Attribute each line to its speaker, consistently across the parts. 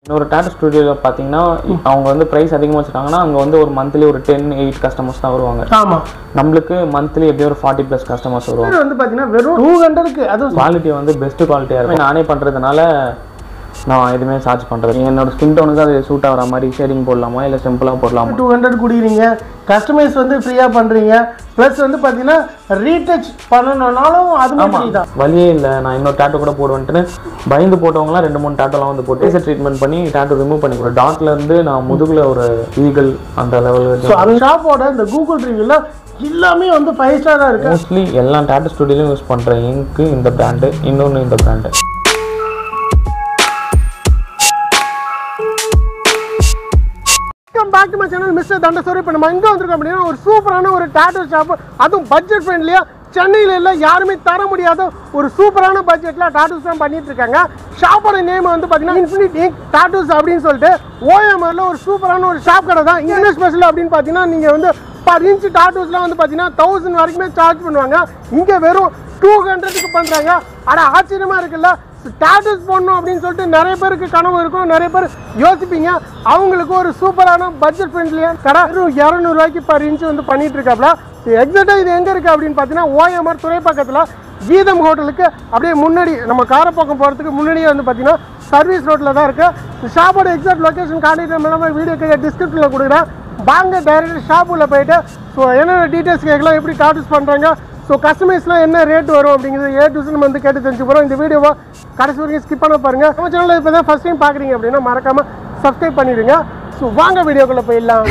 Speaker 1: இன்னொரு டேட்டு ஸ்டுடியோவில் பார்த்தீங்கன்னா அவங்க வந்து ப்ரைஸ் அதிகமாக வச்சுருக்காங்கன்னா அங்கே வந்து ஒரு மந்த்லி ஒரு டென் எயிட் கஸ்டமர்ஸ் தான் வருவாங்க
Speaker 2: ஆமா
Speaker 1: நம்மளுக்கு மந்த்லி எப்படியும் ஒரு ஃபார்ட்டி ப்ளஸ் கஸ்டமர்ஸ் வருவாங்க
Speaker 2: இது வந்து பாத்தீங்கன்னா வெறும் டூ ஹண்ட்ரடுக்கு அதுவும்
Speaker 1: குவாலிட்டி வந்து பெஸ்ட் குவாலிட்டியாக இருக்கும் நானே பண்ணுறதுனால நான் எதுவுமே சார்ஜ் பண்ணுறது என்னோட ஸ்கின் டோனுக்கு அது சூட் ஆகிற மாதிரி ஷேடிங் போடலாமா இல்லை சிம்பிளாக போடலாமா
Speaker 2: டூ ஹண்ட்ரட் குடிக்கிறீங்க கஸ்டமைஸ் வந்து ஃப்ரீயா பண்றீங்க ப்ளஸ் வந்து பாத்தீங்கன்னா ரீடச் பண்ணணும்னாலும் அதுவுமே ஃப்ரீ தான்
Speaker 1: வழியே இல்லை நான் இன்னொரு டேட்டு கூட போடுவேன்ட்டுன்னு பயந்து போட்டவங்களாம் ரெண்டு மூணு டேட்டோலாம் வந்து போட்டு லேசர் ட்ரீட்மெண்ட் பண்ணி டேட்டு ரிமூவ் பண்ணி கொடுத்தேன் டாட்ல இருந்து நான் முதுகுல ஒரு ஈகிள் அந்த லெவல்
Speaker 2: ஸோ அந்த ஷாப்போட இந்த கூகுள் ரிவ்யூல எல்லாமே வந்து ஃபைவ் ஸ்டாரா இருக்கு
Speaker 1: மோஸ்ட்லி எல்லா டேட்டு ஸ்டுடியோலையும் யூஸ் பண்ணுற இங்க்கு இந்த பிராண்டு இன்னொன்று இந்த brand
Speaker 2: welcome back to my channel mister தண்டசோரி இப்போ நம்ம எங்கே வந்திருக்கோம் அப்படின்னா ஒரு சூப்பரான ஒரு டேட்டோ ஷாப் அதுவும் பட்ஜெட் ஃப்ரெண்ட்லியாக சென்னையில் இல்லை யாருமே தர முடியாத ஒரு சூப்பரான பட்ஜெட்டில் டாட்டூஸ் தான் பண்ணிட்டு இருக்காங்க ஷாப்போட நேம் வந்து பார்த்தீங்கன்னா இன்ஃபினிட் இங்க் டாட்டூஸ் அப்படின்னு சொல்லிட்டு ஓஎம்ஆரில் ஒரு சூப்பரான ஒரு ஷாப் கடை தான் இங்கே என்ன ஸ்பெஷல் அப்படின்னு பார்த்தீங்கன்னா நீங்கள் வந்து பர் இன்ச் டாட்டூஸ்லாம் வந்து பார்த்தீங்கன்னா தௌசண்ட் வரைக்குமே சார்ஜ் பண்ணுவாங்க இங்கே வெறும் டூ ஹண்ட்ரடுக்கு பண்ணுறாங்க ஆனால் ஆச்சரியமாக இருக்குல்ல ஸ்டாட்டஸ் போடணும் அப்படின்னு சொல்லிட்டு நிறைய பேருக்கு கனவு இருக்கும் நிறைய பேர் யோசிப்பீங்க அவங்களுக்கு ஒரு சூப்பரான பட்ஜெட் ஃப்ரெண்ட்லியாக கடை வெறும் இரநூறுவாய்க்கு பர் இன்ச் வந்து பண்ணிட்டு இருக்காப்ல எக்ஸாக்டாக இது எங்கே இருக்குது அப்படின்னு பார்த்தீங்கன்னா ஓஎம்ஆர் துறை பக்கத்தில் கீதம் ஹோட்டலுக்கு அப்படியே முன்னாடி நம்ம காரப்பக்கம் போகிறதுக்கு முன்னாடியே வந்து பார்த்தீங்கன்னா சர்வீஸ் ரோட்டில் தான் இருக்குது ஷாப்போட எக்ஸாக்ட் லொக்கேஷன் கான்டாக்ட் மூலமாக வீடியோ கீழே டிஸ்கிரிப்ஷனில் கொடுக்குறேன் வாங்க டைரக்ட் ஷாப்புள்ள போயிட்டு ஸோ என்னென்ன டீட்டெயில்ஸ் கேட்கலாம் எப்படி டாட்டஸ் பண்ணுறாங்க ஸோ கஸ்டமைஸ்லாம் என்ன ரேட் வரும் அப்படிங்கிறது ஏ டு நம்ம வந்து கேட்டு தெரிஞ்சு போகிறோம் இந்த வீடியோவை கடைசி வரைக்கும் ஸ்கிப் பண்ண பாருங்க நம்ம சேனலில் இப்போ தான் ஃபஸ்ட் டைம் பார்க்குறீங்க அப்படின்னா மறக்காம சப்ஸ்கிரைப் பண்ணிடுங்க ஸோ வாங்க வீடியோக்குள்ளே போயிடலாம்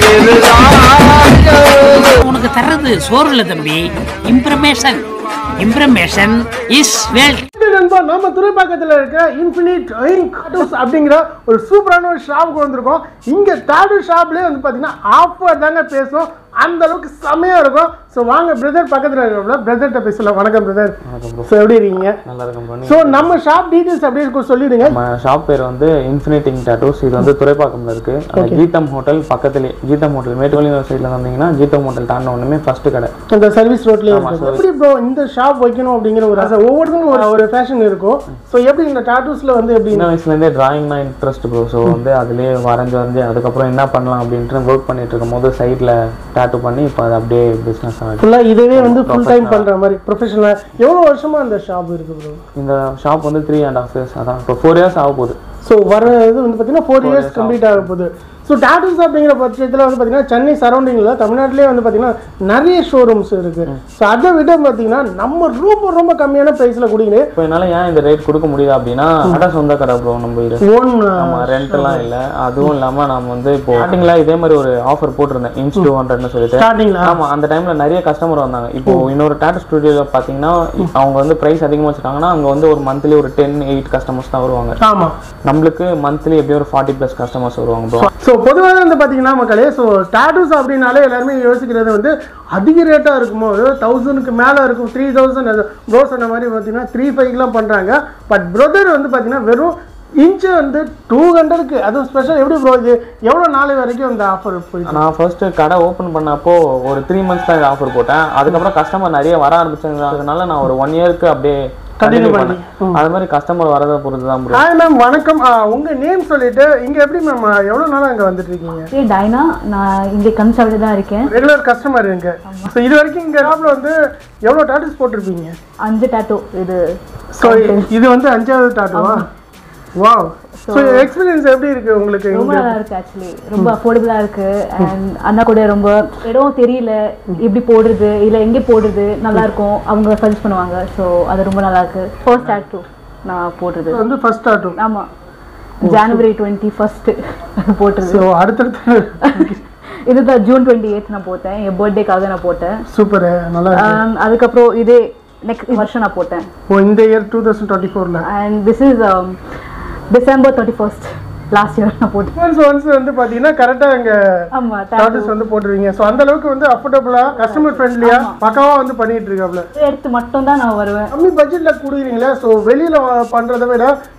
Speaker 3: உனக்கு தர்றது சோறு இல்ல தம்பி இம்ப்ரமேஷன் இம்ப்ரமேஷன் இஸ் வெல்த்
Speaker 2: இது நண்பா நம்ம துறைப்பாக்கத்தில் இருக்க இன்ஃபினிட் இங்க் அப்படிங்கிற ஒரு சூப்பரான ஒரு ஷாப்புக்கு வந்திருக்கோம் இங்கே டாடூ ஷாப்லேயே வந்து பார்த்தீங்கன்னா ஆஃபர் தாங்க பேசும் அந்த அளவுக்கு செமையாக இருக்கும் ஸோ வாங்க பிரதர் பக்கத்தில் இருக்கிற பிரதர்கிட்ட பேசலாம் வணக்கம் பிரதர் ஸோ எப்படி இருக்கீங்க
Speaker 1: நல்லா இருக்கும் bro.
Speaker 2: ஸோ நம்ம ஷாப் டீட்டெயில்ஸ் அப்படியே இருக்கும் சொல்லிடுங்க
Speaker 1: நம்ம ஷாப் பேர் வந்து இன்ஃபினிட்டிங் டாட்டூஸ் இது வந்து துறைப்பாக்கம்ல இருக்கு அந்த கீதம் ஹோட்டல் பக்கத்துலேயே கீதம் ஹோட்டல் மேட்டுவலி சைடில் வந்தீங்கன்னா கீதம் ஹோட்டல் தாண்ட ஒன்றுமே ஃபர்ஸ்ட் கடை
Speaker 2: அந்த சர்வீஸ் ரோட்லயே இருக்கு எப்படி ப்ரோ இந்த ஷாப் வைக்கணும் அப்படிங்கிற ஒரு ஆசை ஒவ்வொருத்தருக்கும் ஒரு ஒரு ஃபேஷன் இருக்கும் ஸோ எப்படி இந்த டாட்டூஸ்ல வந்து எப்படி
Speaker 1: சின்ன வயசுலேருந்தே டிராயிங்னா இன்ட்ரெஸ்ட் ப்ரோ ஸோ வந்து அதுலேயே வரைஞ்சி வரைஞ்சி அதுக்கப்புறம் என்ன பண்ணலாம் அப்படின்ட்டு ஒர்க் பண்ணிட்டு இருக்கும் போது சைடில் டேட்டு பண்ணி இப்போ அது அப்படியே பிஸ்னஸ் ஆகுது
Speaker 2: ஃபுல்லாக இதுவே வந்து ஃபுல் டைம் பண்ற மாதிரி ப்ரொஃபஷனலாக எவ்வளோ வருஷமா அந்த ஷாப் இருக்கு ப்ரோ
Speaker 1: இந்த ஷாப் வந்து த்ரீ அண்ட் ஹாஃப் இயர்ஸ் அதான் இப்போ ஃபோர் இயர்ஸ் ஆக போகுது
Speaker 2: ஸோ வர இது வந்து பார்த்தீங்கன்னா ஃபோர் இயர்ஸ் கம்ப்ளீட் ஆக போகுது ஸோ டாட்டூஸ் அப்படிங்கிற பட்சத்தில் வந்து பார்த்தீங்கன்னா சென்னை சரௌண்டிங்கில் தமிழ்நாட்டிலே வந்து பார்த்தீங்கன்னா நிறைய ஷோரூம்ஸ் இருக்கு ஸோ அதை விட பார்த்தீங்கன்னா நம்ம ரொம்ப ரொம்ப கம்மியான ப்ரைஸில் கொடுக்குறேன்
Speaker 1: இப்போ என்னால் ஏன் இந்த ரேட் கொடுக்க முடியுது அப்படின்னா கடை சொந்த கடை ப்ரோ நம்ம இது
Speaker 2: ஓன்
Speaker 1: நம்ம ரெண்ட்லாம் இல்லை அதுவும் இல்லாமல் நம்ம வந்து இப்போ ஸ்டார்டிங்கில் இதே மாதிரி ஒரு ஆஃபர் போட்டிருந்தேன் இன்ச் டூ ஹண்ட்ரட்னு சொல்லிட்டு
Speaker 2: ஸ்டார்டிங்கில்
Speaker 1: ஆமா அந்த டைம்ல நிறைய கஸ்டமர் வந்தாங்க இப்போ இன்னொரு டேட்டு ஸ்டுடியோல பாத்தீங்கன்னா அவங்க வந்து பிரைஸ் அதிகமா வச்சிருக்காங்கன்னா அங்க வந்து ஒரு மந்த்லி ஒரு டென் எயிட் கஸ்டமர்ஸ் தான் வருவாங்க
Speaker 2: ஆமாம்
Speaker 1: நம்மளுக்கு மந்த்லி எப்படியும் ஒரு ஃபார்ட்டி ப்ளஸ் கஸ்டமர்ஸ் வருவாங்க ப்ரோ
Speaker 2: ஸோ பொதுவாக வந்து பார்த்தீங்கன்னா மக்களே ஸோ ஸ்டாட்டூஸ் அப்படின்னாலே எல்லாருமே யோசிக்கிறது வந்து அதிக ரேட்டாக இருக்குமோ தௌசண்ட்க்கு மேலே இருக்கும் த்ரீ தௌசண்ட் ப்ரோ சொன்ன மாதிரி பார்த்தீங்கன்னா த்ரீ ஃபைவ்லாம் பண்ணுறாங்க பட் பிரதர் வந்து பார்த்தீங்கன்னா வெறும் இன்ச்சு வந்து டூ ஹண்ட்ரடுக்கு அதுவும் ஸ்பெஷல் எப்படி ப்ரோ இது எவ்வளோ நாள் வரைக்கும் இந்த ஆஃபர் போயிட்டு
Speaker 1: நான் ஃபர்ஸ்ட் கடை ஓப்பன் பண்ணப்போ ஒரு த்ரீ மந்த்ஸ் தான் ஆஃபர் போட்டேன் அதுக்கப்புறம் கஸ்டமர் நிறைய வர ஆரம்பிச்சதுனால நான் ஒரு ஒன் இயருக்கு அப்படியே
Speaker 2: Continue
Speaker 1: கண்டினியூ
Speaker 2: பண்ணி.
Speaker 1: பண்ணேன் அது மாதிரி கஸ்டமர் வரதை பொறுத்து தான் ப்ரோ
Speaker 2: ஹாய் மேம் வணக்கம் ஆ, உங்க நேம் சொல்லிட்டு இங்க எப்படி மேம் எவ்வளோ நாளாக அங்கே வந்துட்டு இருக்கீங்க
Speaker 4: பேர் டைனா நான் இங்கே கன்சல்ட் தான் இருக்கேன்
Speaker 2: ரெகுலர் கஸ்டமர் இங்க ஸோ இது வரைக்கும் இங்க ஷாப்ல வந்து எவ்வளோ டாட்டூஸ் போட்டிருப்பீங்க
Speaker 4: அஞ்சு டேட்டோ இது
Speaker 2: ஸோ இது வந்து அஞ்சாவது டாட்டுவா வாவ் ஸோ எக்ஸ்பீரியன்ஸ் எப்படி இருக்கு உங்களுக்கு
Speaker 4: ரொம்ப
Speaker 2: இங்க
Speaker 4: நல்லா இருக்கு ஆக்சுவலி ரொம்ப அஃபோர்டபுளா இருக்கு அண்ட் அண்ணா கூட ரொம்ப இடம் தெரியல எப்படி போடுறது இல்ல எங்க போடுறது நல்லா இருக்கும் அவங்க சஜஸ்ட் பண்ணுவாங்க ஸோ அது ரொம்ப நல்லா இருக்கு ஃபர்ஸ்ட் டேட்டோ நான் போடுறது
Speaker 2: இது வந்து ஃபர்ஸ்ட் டாட்டூ
Speaker 4: ஆமா ஜனவரி டுவெண்ட்டி ஃபர்ஸ்ட் போட்டுருது
Speaker 2: ஸோ அடுத்தடுத்து
Speaker 4: இதுதான் ஜூன் டுவெண்ட்டி எயித் நான் போட்டேன் என் பர்த்டேக்காக நான் போட்டேன்
Speaker 2: சூப்பர் நல்லா இருக்கு
Speaker 4: Um, அதுக்கப்புறம் இதே நெக்ஸ்ட் வருஷம் நான் போட்டேன்
Speaker 2: ஓ இந்த இயர் டூ தௌசண்ட் டுவெண்ட்டி ஃபோரில்
Speaker 4: and this is December thirty first last year நான் போட்டேன்
Speaker 2: ஒன்ஸ் ஒன்ஸ் வந்து பார்த்தீங்கன்னா கரெக்டாக இங்கே
Speaker 4: ஆமா
Speaker 2: டாட்டூஸ் வந்து போட்டுருவீங்க ஸோ அந்த அளவுக்கு வந்து அஃபோர்டபுளாக கஸ்டமர் ஃப்ரெண்ட்லியாக பக்காவாக வந்து பண்ணிட்டு இருக்காப்ல
Speaker 4: எடுத்து மட்டும் தான் நான் வருவேன்
Speaker 2: கம்மி பட்ஜெட்டில் கொடுக்குறீங்களே ஸோ வெளியில் பண்ணுறதை விட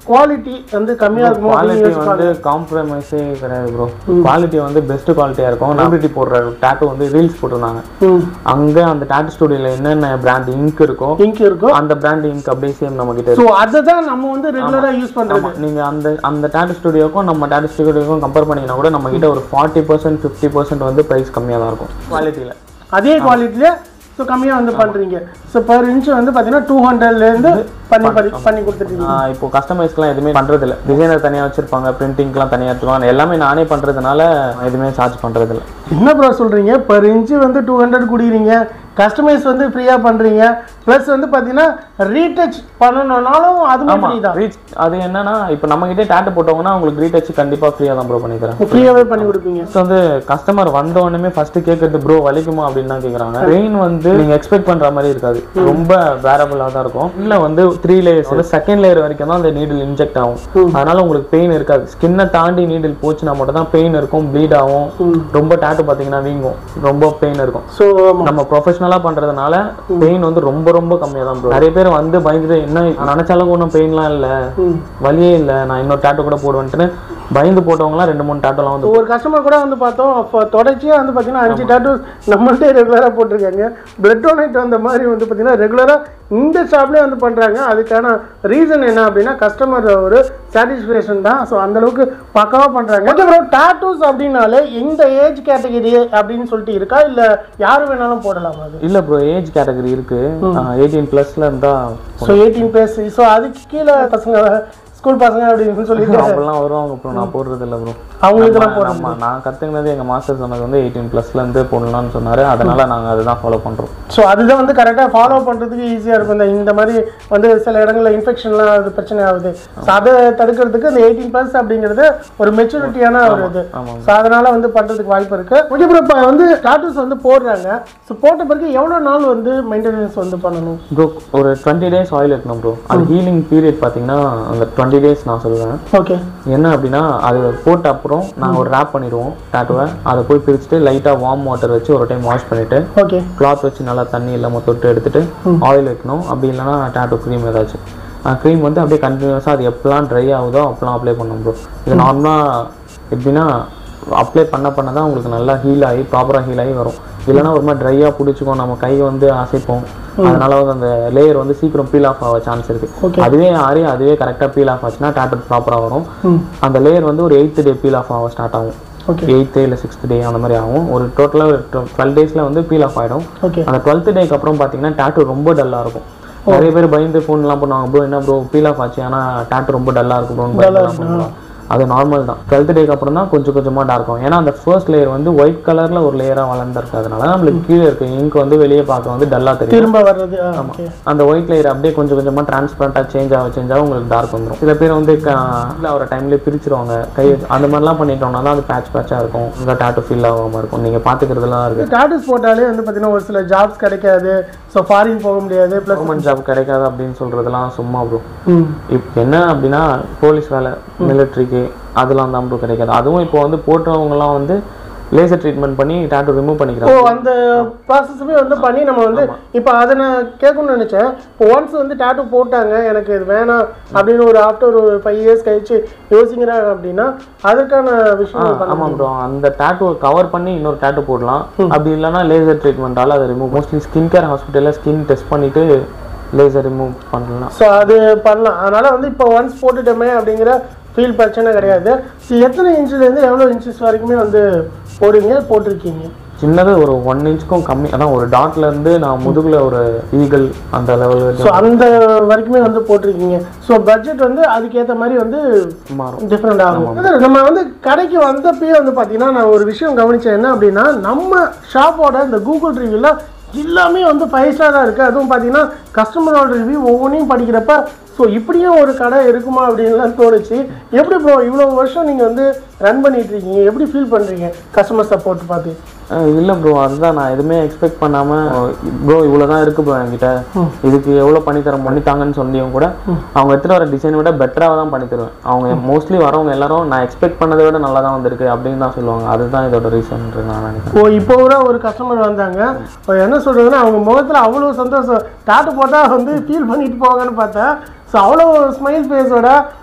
Speaker 2: குவாலிட்டி வந்து கம்மியா இருக்குமோ அப்படின்னு
Speaker 1: குவாலிட்டி
Speaker 2: யோசிப்பாங்க
Speaker 1: வந்து காம்ப்ரமைஸே கிடையாது ப்ரோ குவாலிட்டி வந்து பெஸ்ட் குவாலிட்டியா இருக்கும் நம்பிட்டி போடுற டேட்டு வந்து ரீல்ஸ் போட்டிருந்தாங்க
Speaker 2: ம்
Speaker 1: அங்க அந்த டேட்டு ஸ்டுடியோல என்னென்ன பிராண்ட் இங்க் இருக்கும்
Speaker 2: இங்க் இருக்கும்
Speaker 1: அந்த பிராண்ட் இங்க் அப்படியே சேம் நம்ம கிட்ட
Speaker 2: ஸோ அதை தான் நம்ம வந்து ரெகுலரா யூஸ் பண்றது
Speaker 1: ஆமா நீங்க அந்த அந்த டேட்டு ஸ்டுடியோக்கும் நம்ம டேட்டு ஸ்டுடியோக்கும் கம்பேர் பண்ணீங்கன்னா கூட நம்ம கிட்ட ஒரு ஃபார்ட்டி பர்சன்ட் ஃபிஃப்டி பர்சன்ட் வந்து பிரைஸ் கம்மியா தான் இருக்கும் குவாலிட்டியில
Speaker 2: அதே குவாலிட்டியில ஸோ கம்மியா வந்து பண்றீங்க ஸோ பர் இன்ச் வந்து பாத்தீங்கன்னா டூ ஹண்ட்ரட்ல இருந்து பண்ணி பண்ணி பண்ணி கொடுத்துட்டீங்க
Speaker 1: இப்போ கஸ்டமைஸ்க்குலாம் எதுவுமே பண்றது இல்ல டிசைனர் தனியா வச்சிருப்பாங்க பிரிண்டிங்க்குலாம் தனியா எடுத்துருவாங்க எல்லாமே நானே பண்றதுனால எதுவுமே சார்ஜ் பண்றது இல்ல
Speaker 2: என்ன ப்ரோ சொல்றீங்க பர் இன்ச்சு வந்து டூ ஹண்ட்ரட் குடிக்கிறீங்க கஸ்டமைஸ் வந்து ஃப்ரீயா பண்றீங்க ப்ளஸ் வந்து பாத்தீங்கன்னா ரீடச் பண்ணணும்னாலும் அதுவுமே
Speaker 1: ஆமா
Speaker 2: ஃப்ரீ தான்
Speaker 1: ரீச் அது என்னன்னா இப்போ நம்ம கிட்டே டேட்டு போட்டவங்கன்னா உங்களுக்கு ரீடச் கண்டிப்பா ஃப்ரீயா தான் ப்ரோ பண்ணி தரேன்
Speaker 2: ஃப்ரீயாவே பண்ணி கொடுப்பீங்க
Speaker 1: Next வந்து கஸ்டமர் வந்த உடனே ஃபர்ஸ்ட் கேட்கறது ப்ரோ வலிக்குமா அப்படின்னு தான் கேக்குறாங்க பெயின் வந்து நீங்க எக்ஸ்பெக்ட் பண்ற மாதிரி இருக்காது ரொம்ப வேரபிளா தான் இருக்கும் இல்ல வந்து த்ரீ லேயர்ஸ் வந்து செகண்ட் லேயர் வரைக்கும் தான் அந்த நீடில் இன்ஜெக்ட் ஆகும் அதனால உங்களுக்கு பெயின் இருக்காது ஸ்கின்னை தாண்டி நீடில் போச்சுன்னா மட்டும் தான் பெயின் இருக்கும் ப்ளீட் ஆகும் ரொம்ப டேட்டு பாத்தீங்கன்னா வீங்கும் ரொம்ப பெயின் இருக்கும்
Speaker 2: ஸோ
Speaker 1: நம்ம ப்ரொஃபஷனலா பண்றதுனால பெயின் வந்து ரொம்ப ரொம்ப கம்மியா தான் bro. நிறைய பேர் வந்து பயந்துட்டு என்ன நினைச்ச அளவுக்கு ஒன்றும் பெயின்லாம் இல்ல வலியே இல்ல நான் இன்னொரு டேட்டு கூட போடுவேன்ட்டுன்னு பயந்து போட்டவங்கலாம் ரெண்டு மூணு டேட்டுலாம் வந்து
Speaker 2: ஒரு கஸ்டமர் கூட வந்து பார்த்தோம் அப்போ தொடர்ச்சியாக வந்து பார்த்தீங்கன்னா அஞ்சு டாட்டூ நம்மள்ட்டே ரெகுலராக போட்டிருக்காங்க பிளட் டொனேட் வந்த மாதிரி வந்து பார்த்தீங்கன்னா ரெகுலராக இந்த ஷாப்லேயே வந்து பண்ணுறாங்க அதுக்கான ரீசன் என்ன அப்படின்னா கஸ்டமர் ஒரு சாட்டிஸ்ஃபேக்ஷன் தான் ஸோ அந்தளவுக்கு பக்காவாக பண்ணுறாங்க ஓகே ப்ரோ டாட்டூஸ் அப்படின்னாலே இந்த ஏஜ் கேட்டகரி அப்படின்னு சொல்லிட்டு இருக்கா இல்லை யார் வேணாலும் போடலாமா அது
Speaker 1: இல்ல ப்ரோ ஏஜ் கேட்டகரி இருக்கு எயிட்டீன் பிளஸ்ல இருந்தா
Speaker 2: ஸோ எயிட்டீன் ப்ளஸ் ஸோ அதுக்கு கீழே பசங்க ஸ்கூல் பசங்க அப்படின்னு சொல்லிட்டு
Speaker 1: அவங்கலாம் வருவாங்க ப்ரோ நான் போடுறது இல்ல ப்ரோ
Speaker 2: அவங்களுக்கெல்லாம் போடுறது
Speaker 1: ஆமா நான் கத்துக்கினது எங்க மாஸ்டர் சொன்னது வந்து எயிட்டீன் பிளஸ்ல இருந்து போடலாம்னு சொன்னாரு அதனால நாங்க அதுதான் ஃபாலோ பண்றோம்
Speaker 2: ஸோ அதுதான் வந்து கரெக்டாக ஃபாலோ பண்ணுறதுக்கு ஈஸியாக இருக்கும் இந்த இந்த மாதிரி வந்து சில இடங்களில் இன்ஃபெக்ஷன்லாம் அது பிரச்சனை ஆகுது ஸோ அதை தடுக்கிறதுக்கு இந்த எயிட்டீன் ப்ளஸ் அப்படிங்கிறது ஒரு மெச்சூரிட்டியான ஒரு இது ஸோ அதனால வந்து பண்ணுறதுக்கு வாய்ப்பு இருக்கு ஓகே ப்ரோ இப்போ வந்து டாட்டூஸ் வந்து போடுறாங்க ஸோ போட்ட பிறகு எவ்வளோ நாள் வந்து மெயின்டெனன்ஸ் வந்து பண்ணணும்
Speaker 1: ப்ரோ ஒரு டுவெண்ட்டி டேஸ் ஆயில் இருக்கணும் ப்ரோ அது ஹீலிங் பீரியட் பாத்தீங்கன்னா அந்த டுவெண்ட்டி டேஸ் நான் சொல்லுவேன்
Speaker 2: ஓகே
Speaker 1: என்ன அப்படின்னா அது போட்ட அப்புறம் நாங்கள் ஒரு ரேப் பண்ணிடுவோம் டேட்டுவை அதை போய் பிரிச்சுட்டு லைட்டாக வார்ம் வாட்டர் வச்சு ஒரு டைம் வாஷ் பண்ணிட்டு
Speaker 2: ஓகே
Speaker 1: கிளாத் வச்சு நல்லா தண்ணி இல்லாமல் தொட்டு எடுத்துட்டு ஆயில் வைக்கணும் அப்படி இல்லைன்னா டேட்டோ க்ரீம் ஏதாச்சும் க்ரீம் வந்து அப்படியே கண்டினியூஸாக அது எப்போலாம் ட்ரை ஆகுதோ அப்போலாம் அப்ளை பண்ணணும் ப்ரோ இது நார்மலாக எப்படின்னா அப்ளை பண்ண பண்ண தான் உங்களுக்கு நல்லா ஹீல் ஆகி ப்ராப்பராக ஹீல் ஆகி வரும் இல்லைன்னா ஒரு மாதிரி ட்ரையாக பிடிச்சிக்கும் நம்ம கை வந்து அசைப்போம் அதனால வந்து அந்த லேயர் வந்து சீக்கிரம் பீல் ஆஃப் ஆக சான்ஸ் இருக்கு அதுவே ஆறி அதுவே கரெக்டாக பீல் ஆஃப் ஆச்சுன்னா டேட்டோ ப்ராப்பராக வரும் அந்த லேயர் வந்து ஒரு எயித்து டே பீல் ஆஃப் ஆக ஸ்டார்ட் ஆகும்
Speaker 2: Okay.
Speaker 1: எயித்து இல்லை சிக்ஸ்த் டே அந்த மாதிரி ஆகும் ஒரு டோட்டலாக டுவெல் டேஸில் வந்து பீல் ஆஃப் ஆகிடும்
Speaker 2: ஓகே
Speaker 1: அந்த டுவெல்த் டேக்கு அப்புறம் பார்த்தீங்கன்னா டேட்டு ரொம்ப டல்லாக இருக்கும் நிறைய பேர் பயந்து ஃபோன்லாம் பண்ணுவாங்க ப்ரோ என்ன ப்ரோ பீல் ஆஃப் ஆச்சு ஆனால் டேட்டு ரொம்ப டல்லாக இருக்கும் ப்ரோன்னு பண்ணுவாங்க அது நார்மல் தான் டுவெல்த் டேக்கு அப்புறம் தான் கொஞ்சம் கொஞ்சமாக டார்க் ஆகும் ஏன்னா அந்த ஃபர்ஸ்ட் லேயர் வந்து ஒயிட் கலரில் ஒரு லேயராக வளர்ந்துருக்கிறதுனால நம்மளுக்கு கீழே இருக்க இங்க் வந்து வெளியே பார்க்க வந்து டல்லாக தெரியும்
Speaker 2: திரும்ப வர்றது ஓகே
Speaker 1: அந்த ஒயிட் லேயர் அப்படியே கொஞ்சம் கொஞ்சமாக டிரான்ஸ்பரண்ட்டாக சேஞ்ச் ஆக சேஞ்ச் ஆக உங்களுக்கு டார்க் வந்துடும் சில பேர் வந்து இல்லை அவரை டைம்லேயே பிரிச்சிருவாங்க கை வச்சு அந்த மாதிரிலாம் பண்ணிட்டோம்னா தான் அது பேட்ச் பேட்சாக இருக்கும் உங்கள் டேட்டு ஃபீல் ஆகாமல் இருக்கும் நீங்கள் பார்த்துக்கிறதுலாம் இருக்குது
Speaker 2: டாட்டூஸ் போட்டாலே வந்து பார்த்தீங்கன்னா ஒரு சில ஜாப்ஸ் கிடைக்காது ஸோ ஃபாரின் போக முடியாது ப்ளஸ்
Speaker 1: கவர்மெண்ட் ஜாப் கிடைக்காது அப்படின்னு சொல்றதெல்லாம் சும்மா ப்ரோ இப்போ என்ன அப்படின்னா போலீஸ் வேலை மிலிட்ரிக்கு அதெல்லாம் தான் ப்ரோ கிடைக்காது அதுவும் இப்போ வந்து போட்டவங்கலாம் வந்து லேசர் ட்ரீட்மெண்ட் பண்ணி டேட்டு ரிமூவ்
Speaker 2: ஓ
Speaker 1: பண்ணிக்கிறாங்க
Speaker 2: அந்த ப்ராசஸுமே வந்து பண்ணி நம்ம வந்து இப்போ அதை நான் கேட்கணும்னு நினச்சேன் இப்போ ஒன்ஸ் வந்து டேட்டூ போட்டாங்க எனக்கு இது வேணாம் அப்படின்னு ஒரு ஆஃப்டர் ஒரு ஃபைவ் இயர்ஸ் கழிச்சு யோசிக்கிறாங்க அப்படின்னா அதற்கான விஷயம் பண்ண
Speaker 1: ஆமாம் ப்ரோ அந்த டேட்டுவை கவர் பண்ணி இன்னொரு டேட்டு போடலாம் அப்படி இல்லைன்னா லேசர் ட்ரீட்மெண்ட்டால அதை ரிமூவ் மோஸ்ட்லி ஸ்கின் கேர் ஹாஸ்பிட்டலில் ஸ்கின் டெஸ்ட் பண்ணிட்டு லேசர் ரிமூவ் பண்ணலாம்
Speaker 2: ஸோ அது பண்ணலாம் அதனால வந்து இப்போ ஒன்ஸ் போட்டுட்டோமே அப்படிங்கிற ஃபீல் பிரச்சனை கிடையாது ஸோ எத்தனை இன்ச்சுலேருந்து எவ்வளோ இன்ச்சஸ் வரைக்குமே வந்து போடுவீங்க போட்டிருக்கீங்க
Speaker 1: சின்னது ஒரு ஒன் இன்ச்சுக்கும் கம்மி அதான் ஒரு டாட்ல இருந்து நான் முதுகுல ஒரு ஈகிள் அந்த லெவல்
Speaker 2: ஸோ அந்த வரைக்குமே வந்து போட்டிருக்கீங்க ஸோ பட்ஜெட் வந்து அதுக்கேற்ற மாதிரி வந்து
Speaker 1: மாறும்
Speaker 2: டிஃப்ரெண்ட் ஆகும் அதாவது நம்ம வந்து கடைக்கு வந்தப்பயே வந்து பார்த்தீங்கன்னா நான் ஒரு விஷயம் கவனிச்சேன் என்ன அப்படின்னா நம்ம ஷாப்போட இந்த கூகுள் ரிவ்யூவில் எல்லாமே வந்து ஃபைவ் ஸ்டாராக இருக்குது அதுவும் பார்த்தீங்கன்னா கஸ்டமரோட ரிவ்யூ ஒவ்வொன்றையும் படிக்கிறப்ப ஸோ இப்படியும் ஒரு கடை இருக்குமா அப்படின்லாம் தோணுச்சு எப்படி ப்ரோ இவ்வளோ வருஷம் நீங்கள் வந்து ரன் பண்ணிட்டு இருக்கீங்க எப்படி ஃபீல் பண்ணுறீங்க கஸ்டமர் சப்போர்ட் பார்த்து
Speaker 1: அஹ் இல்ல ப்ரோ அதுதான் நான் எதுவுமே எக்ஸ்பெக்ட் பண்ணாம ப்ரோ இவ்வளவுதான் இருக்கு ப்ரோ என்கிட்ட இதுக்கு எவ்வளவு பண்ணி தர பண்ணித்தாங்கன்னு சொல்லியும் கூட அவங்க எடுத்துட்டு வர டிசைனை விட பெட்டராக தான் பண்ணி தருவேன் அவங்க மோஸ்ட்லி வரவங்க எல்லாரும் நான் எக்ஸ்பெக்ட் பண்ணதை விட நல்லா தான் வந்திருக்கு அப்படின்னு தான் சொல்லுவாங்க அதுதான் இதோட ரீசன் நான் நினைக்கிறேன்
Speaker 2: ஓ இப்போ கூட ஒரு கஸ்டமர் வந்தாங்க இப்போ என்ன சொல்றதுன்னா அவங்க முகத்தில் அவ்வளோ சந்தோஷம் டாட்டு போட்டால் வந்து ஃபீல் பண்ணிட்டு போவாங்கன்னு பார்த்தேன் ஸோ அவ்வளோ ஸ்மைல் ஃபேஸோட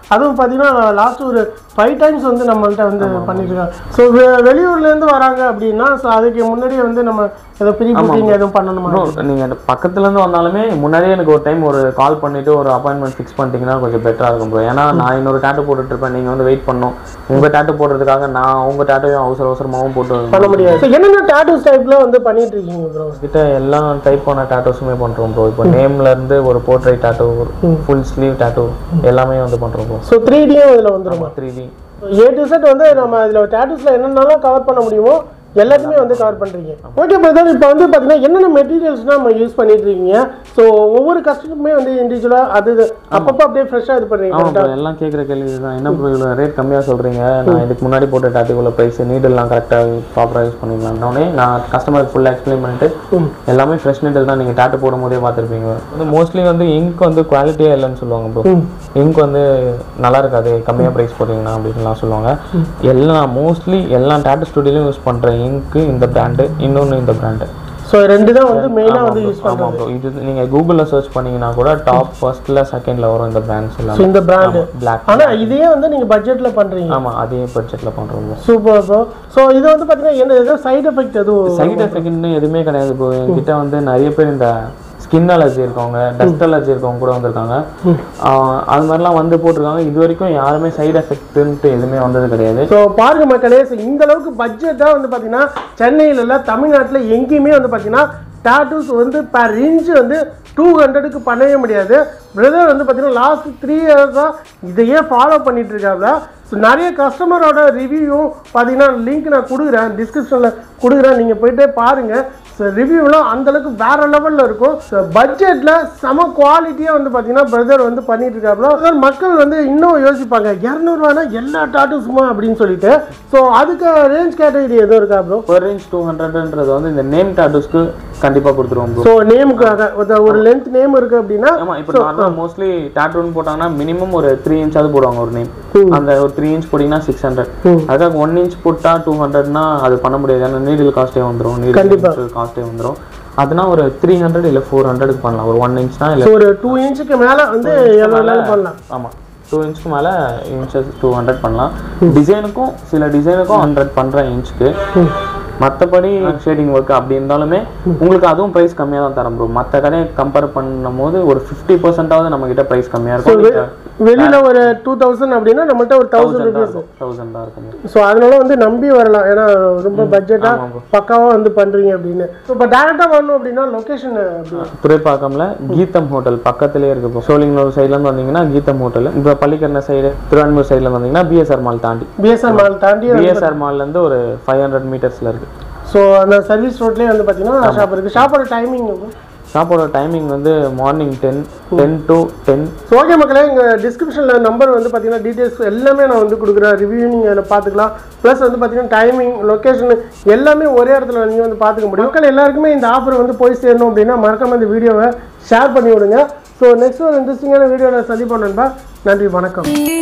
Speaker 2: அதுவும் பார்த்தீங்கன்னா லாஸ்ட் ஒரு ஃபைவ் டைம்ஸ் வந்து நம்மள்ட்ட வந்து பண்ணிட்டு இருக்காங்க ஸோ வெளியூர்லேருந்து வராங்க அப்படின்னா ஸோ அதுக்கு முன்னாடியே வந்து நம்ம ஏதோ ப்ரீ புக்கிங் எதுவும் பண்ணணுமா
Speaker 1: ப்ரோ நீங்கள் பக்கத்துலேருந்து வந்தாலுமே முன்னாடியே எனக்கு ஒரு டைம் ஒரு கால் பண்ணிட்டு ஒரு அப்பாயின்மெண்ட் ஃபிக்ஸ் பண்ணிட்டீங்கன்னா கொஞ்சம் பெட்டராக இருக்கும் ப்ரோ ஏன்னா நான் இன்னொரு டேட்டு போட்டுட்டு இருப்பேன் நீங்கள் வந்து வெயிட் பண்ணணும் உங்கள் டேட்டு போடுறதுக்காக நான் உங்கள் டேட்டையும் அவசர அவசரமாகவும் போட்டு
Speaker 2: பண்ண முடியாது ஸோ என்னென்ன டேட்டூஸ் டைப்ல வந்து பண்ணிட்டு இருக்கீங்க ப்ரோ
Speaker 1: கிட்ட எல்லா டைப்பான டேட்டோஸுமே பண்ணுறோம் ப்ரோ இப்போ நேம்ல இருந்து ஒரு portrait tattoo full sleeve tattoo எல்லாமே வந்து பண்ணுறோம் ப்ரோ
Speaker 2: ஸோ த்ரீ டியும் இதில் வந்துருமா
Speaker 1: three D
Speaker 2: A to Z வந்து நம்ம இதில் டேட்டூஸில் என்னென்னலாம் கவர் பண்ண முடியுமோ எல்லாத்தையுமே வந்து கவர் பண்ணுறீங்க ஓகே பிரதர் இப்போ வந்து பார்த்தீங்கன்னா என்னென்ன மெட்டீரியல்ஸ்லாம் நம்ம யூஸ் பண்ணிட்டு இருக்கீங்க ஸோ ஒவ்வொரு கஸ்டமருக்குமே வந்து இண்டிவிஜுவலாக அது இது அப்பப்போ அப்படியே ஃப்ரெஷ்ஷாக இது பண்ணுறீங்க
Speaker 1: ஆமாம் ப்ரோ எல்லாம் கேட்குற கேள்வி தான் என்ன ப்ரோ இவ்வளோ ரேட் கம்மியாக சொல்கிறீங்க நான் இதுக்கு முன்னாடி போட்ட டேட்டுக்குள்ள ப்ரைஸ் நீடெல்லாம் கரெக்டாக ப்ராப்பராக யூஸ் பண்ணிக்கலாம்னே நான் கஸ்டமருக்கு ஃபுல்லாக எக்ஸ்பிளைன் பண்ணிட்டு எல்லாமே ஃப்ரெஷ் நீடல் தான் நீங்கள் டேட்டு போடும் போதே பார்த்துருப்பீங்க வந்து மோஸ்ட்லி வந்து இங்க் வந்து குவாலிட்டியே இல்லைன்னு சொல்லுவாங்க ப்ரோ இங்க் வந்து நல்லா இருக்காது கம்மியாக ப்ரைஸ் போட்டிங்கன்னா அப்படின்லாம் சொல்லுவாங்க எல்லாம் மோஸ்ட்லி எல்லா டேட்டு ஸ்டுடியோலையும் யூஸ் பண்ணுற இங்க்கு இந்த பிராண்டு இன்னொன்று இந்த பிராண்டு
Speaker 2: ஸோ ரெண்டு தான் வந்து மெயினாக வந்து யூஸ்
Speaker 1: ஆமாம்
Speaker 2: பண்ணுறது
Speaker 1: ப்ரோ இது நீங்கள் கூகுளில் சர்ச் பண்ணீங்கன்னா கூட டாப் ஃபர்ஸ்ட்டில் செகண்டில் வரும் இந்த பிராண்ட்ஸ்
Speaker 2: ஸோ
Speaker 1: எல்லாம்
Speaker 2: இந்த பிராண்டு
Speaker 1: பிளாக்
Speaker 2: ஆனால் இதையே வந்து நீங்கள் பட்ஜெட்டில் பண்ணுறீங்க
Speaker 1: ஆமாம் அதே பட்ஜெட்டில் பண்ணுறோம் ப்ரோ
Speaker 2: சூப்பர் ப்ரோ ஸோ இது வந்து பார்த்தீங்கன்னா என்ன எதுவும் சைடு எஃபெக்ட் எதுவும்
Speaker 1: சைடு எஃபெக்ட்னு எதுவுமே கிடையாது ப்ரோ என்கிட்ட வந்து நிறைய பேர் இந்த ஸ்கின் அலர்ஜி இருக்கவங்க டஸ்ட் அலர்ஜி இருக்கவங்க கூட வந்திருக்காங்க ஆஹ் அது மாதிரிலாம் வந்து போட்டிருக்காங்க இது வரைக்கும் யாருமே சைடு எஃபெக்ட்ன்ட்டு எதுவுமே வந்தது கிடையாது
Speaker 2: ஸோ பாருங்க மக்களே so இந்த அளவுக்கு பட்ஜெட்டாக வந்து பார்த்தீங்கன்னா சென்னையில இல்ல தமிழ்நாட்டில் எங்கேயுமே வந்து பார்த்தீங்கன்னா டாட்டூஸ் வந்து பர் இன்ச் வந்து டூ ஹண்ட்ரடுக்கு பண்ணவே முடியாது பிரதர் வந்து பார்த்தீங்கன்னா லாஸ்ட் த்ரீ இயர்ஸாக இதையே ஃபாலோ பண்ணிட்டு இருக்காங்க ஸோ நிறைய கஸ்டமரோட ரிவ்யூவும் பார்த்தீங்கன்னா லிங்க் நான் கொடுக்குறேன் டிஸ்கிரிப்ஷனில் கொடுக்குறேன் நீங்கள் போயிட்டே பாருங்கள் ஸோ ரிவ்யூலாம் அந்தளவுக்கு வேற லெவலில் இருக்கும் ஸோ பட்ஜெட்டில் செம குவாலிட்டியாக வந்து பார்த்தீங்கன்னா பிரதர் வந்து பண்ணிட்டு இருக்காப்புல அதாவது மக்கள் வந்து இன்னும் யோசிப்பாங்க இரநூறுவானா எல்லா டாட்டூஸுமா அப்படின்னு சொல்லிட்டு ஸோ அதுக்கு ரேஞ்ச் கேட்டகரி எதுவும் இருக்கா ப்ரோ
Speaker 1: per inch டூ ஹண்ட்ரட்ன்றது வந்து இந்த நேம் டாட்டூஸ்க்கு கண்டிப்பாக கொடுத்துருவோம் ப்ரோ
Speaker 2: ஸோ நேமுக்காக ஒரு- ஒரு லென்த் நேம் இருக்கு அப்படின்னா
Speaker 1: ஆமா இப்போ நார்மலாக மோஸ்ட்லி டேட்டூன்னு போட்டாங்கன்னா மினிமம் ஒரு த்ரீ இன்ச்சாவது போடுவாங்க ஒரு நேம் அந்த ஒரு த்ரீ இன்ச் போட்டிங்கன்னா சிக்ஸ் ஹண்ட்ரட் அதுக்காக ஒன் இன்ச் போட்டா டூ ஹண்ட்ரட்னா அது பண்ண முடியாது ஏன்னா நீடில் காஸ்ட்டே வந்துடும் நீடில் காஸ்ட்டே வந்துடும் அதுனா ஒரு த்ரீ ஹண்ட்ரட் இல்லை ஃபோர் ஹண்ட்ரடுக்கு பண்ணலாம் ஒரு ஒன் இன்ச்னா இல்லை
Speaker 2: ஸோ ஒரு டூ இன்ச்சுக்கு மேலே வந்து எவ்வளோ பண்ணலாம்
Speaker 1: ஆமாம் டூ இன்ச்சுக்கு மேலே இன்ச்சஸ் டூ ஹண்ட்ரட் பண்ணலாம் டிசைனுக்கும் சில டிசைனுக்கும் ஹண்ட்ரட் பண்ணுறேன் இன்ச்சுக்கு மற்றபடி ஷேடிங் ஒர்க் அப்படி இருந்தாலுமே உங்களுக்கு அதுவும் ப்ரைஸ் கம்மியாக தான் தரோம் ப்ரோ மற்ற கடையை கம்பேர் பண்ணும்போது ஒரு ஃபிஃப்டி பர்சன்டாவது நம்ம கிட்ட ப்ரைஸ் கம்மியாக இருக்கும்
Speaker 2: வெளியில ஒரு டூ தௌசண்ட் அப்படின்னா நம்மள்ட்ட ஒரு தௌசண்ட் ருபீஸ்
Speaker 1: தௌசண்ட் தான் இருக்கும்
Speaker 2: ஸோ அதனால வந்து நம்பி வரலாம் ஏன்னா ரொம்ப பட்ஜெட்டா பக்காவா வந்து பண்றீங்க அப்படின்னு ஸோ இப்போ டேரக்டாக வரணும் அப்படின்னா லொகேஷன் அப்படி
Speaker 1: துறைப்பாக்கம்ல கீதம் ஹோட்டல் பக்கத்துலேயே இருக்கு இப்போ சோழிங்கனூர் சைட்லேருந்து வந்தீங்கன்னா கீதம் ஹோட்டல் இப்போ பள்ளிக்கரணை சைடு திருவான்மூர் சைடில் வந்தீங்கன்னா பிஎஸ்ஆர் மால் தாண்டி
Speaker 2: பிஎஸ்ஆர் மால் தாண்டி
Speaker 1: பிஎஸ்ஆர் மால்லேருந்து ஒரு ஃபைவ் ஹண்ட்ரட் மீட்டர்ஸில் இருக்கு
Speaker 2: ஸோ அந்த சர்வீஸ் ரோட்லேயே வந்து பார்த்தீங்கன்னா ஷாப் இருக்கு ஷாப்போட டைமிங்
Speaker 1: ஷாப்போட டைமிங் வந்து morning ten ten to ten
Speaker 2: so okay மக்களே எங்கள் டிஸ்கிரிப்ஷனில் நம்பர் வந்து பார்த்தீங்கன்னா டீட்டெயில்ஸ் எல்லாமே நான் வந்து கொடுக்குறேன் ரிவ்யூ நீங்கள் அதில் பார்த்துக்கலாம் ப்ளஸ் வந்து பார்த்தீங்கன்னா டைமிங் லொக்கேஷன் எல்லாமே ஒரே இடத்துல நீங்கள் வந்து பார்த்துக்க முடியும் மக்கள் எல்லாருக்குமே இந்த ஆஃபர் வந்து போய் சேரணும் அப்படின்னா மறக்காம இந்த வீடியோவை ஷேர் பண்ணி விடுங்க ஸோ நெக்ஸ்ட் ஒரு இன்ட்ரெஸ்டிங்கான வீடியோவில் சந்திப்போம் நண்பா நன்றி வணக்கம்